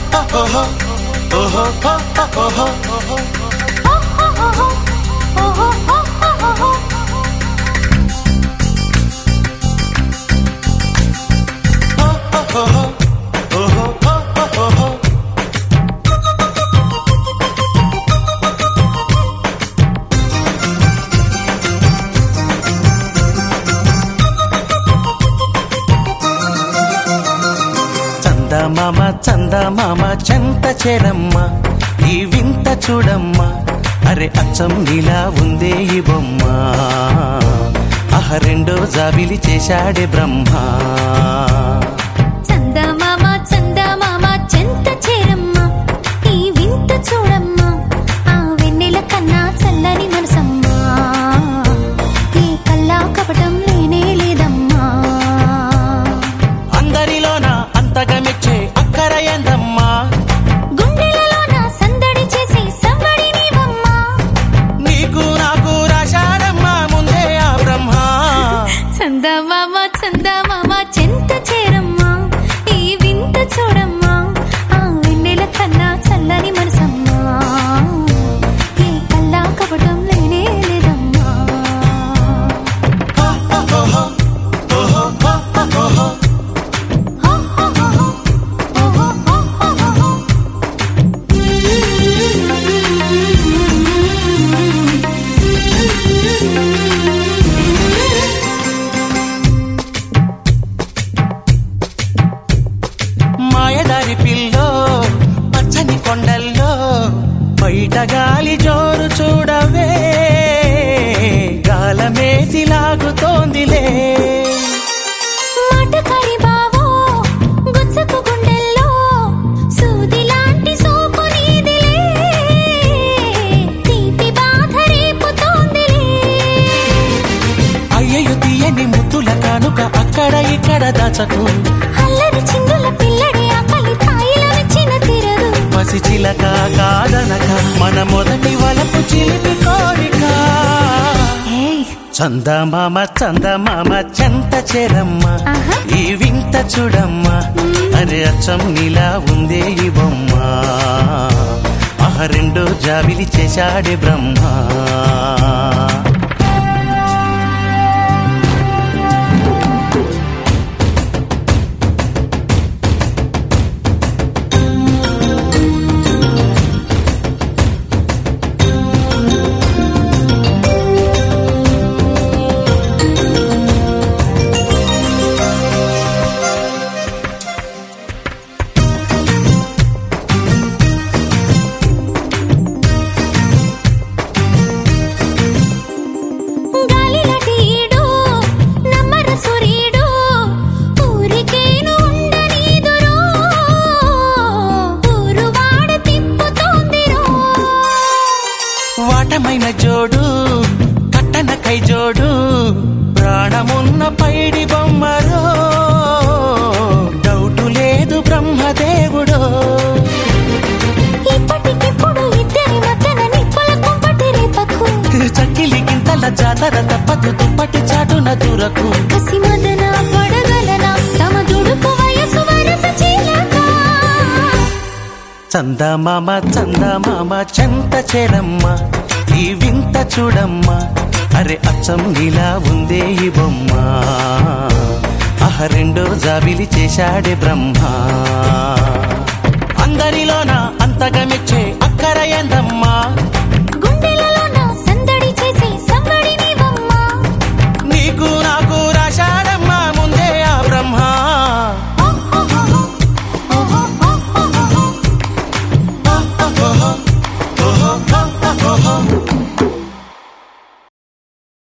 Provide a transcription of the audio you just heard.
ఓహో ఓహో ఓహో ఓహో ఓహో ఓహో చందమామ చందమామ చెంత చెరమ్మ ఈ వింత చూడమ్మ అరే అచ్చం నీలా ఉందే ఈ బొమ్మ అహ రెండో జాబిలి చేశాడే బ్రహ్మ చందమామ చందమామ చెంత చేరమ్మ ఈ వింత చూడమ్మ ఆ వెన్నెల కన్నా చల్లని మనసమ్మా ఈ కల్లా కపటం లేనే లేదమ్మా అందరిలోన అంతగా మెచ్చే అక్కర ఏందమ్మా గుండెలలో నా సందడి చేసి సవ్వడి నీవమ్మా నీకు నాకు రాశాడమ్మా ముందే ఆ బ్రహ్మ చందమామ చందమామ చెంత చేరమ్మ ఈ వింత చూడమ్మ ఆ వెన్నెల కన్నా చల్లని మనసమ్మా ఈ కల్లా కపటం లేనే లేదమ్మా ఓహో ఓహో ఓహో మాయదారి పిల్లో పచ్చని కొండల్లో బయట గాలి జోరు చూడవే గాలమేసి లాగుతోందిలే మాటకారి బావో గుచ్చకు గుండెల్లో సూది లాంటి సోపు నీదిలే తీపి బాధ రేపుతోందిలే అయ్యయ్యో తీయని ముద్దుల కానుక అక్కడ ఇక్కడ దాచకు అల్లరి చిందుల పిల్లడి ఆకలి తాయిల మెచ్చిన తీరదు పసి చిలక కాదనక మన మొదటి వలపు చిలిపి కోరిక ఏయ్ చందమామ చందమామ చెంత చెరమ్మ ఆహా. ఈ వింత చూడమ్మ అరే అచ్చం నీలా ఉందే ఈ బొమ్మ ఆహ రెండో జాబిలి చేశాడే బ్రహ్మ గాలిలాంటి ఈడు నమ్మర సూర్యుడు ఊరికేను ఉండనీదురో ఊరువాడ తిప్పుతోందిరో వాటమైన జోడు కట్టన కై జోడు ప్రాణమున్న పైడి బొమ్మరో డౌటు లేదు బ్రహ్మదేవుడో ఇప్పటికిప్పుడు ఇద్దరి మధ్యన నిప్పుల కుంపటి రేపకు చక్కిలి గింతల జాతర తప్పదు దుప్పటి చాటున దూరకు కసి మదన పడగలన తమ దుడుకు వయసు వరస చీలక చందమామ చందమామ చెంత చెరమ్మ ఈ వింత చూడమ్మ అరే అచ్చం నీలా ఉందే ఈ బొమ్మ ఆహ రెండో జాబిలి చేశాడే బ్రహ్మ